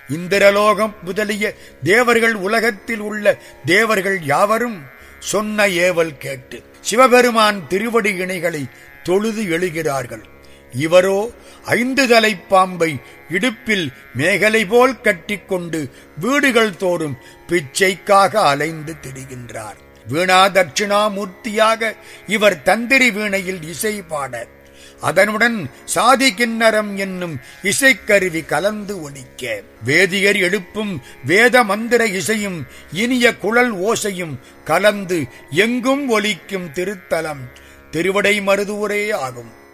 இந்திரலோகம் முதலிய தேவர்கள் உலகத்தில் உள்ள தேவர்கள் யாவரும் சொன்ன ஏவல் கேட்டு சிவபெருமான் திருவடி இணைகளை தொழுது எழுகிறார்கள் இவரோ ஐந்து தலை பாம்பை இடுப்பில் மேகலை போல் கட்டிக்கொண்டு வீடுகள் தோறும் பிச்சைக்காக அலைந்து திரிகின்றார் வீணா தட்சிணாமூர்த்தியாக இவர் தந்திரி வீணையில் இசை பாட அதனுடன் சாதி கிண்ணரம் என்னும் இசைக்கருவி கலந்து ஒலிக்க வேதியர் எழுப்பும் வேத மந்திர இசையும் இனிய குழல் ஓசையும் கலந்து எங்கும் ஒலிக்கும் திருத்தலம் திருவடை மருதூரே ஆகும்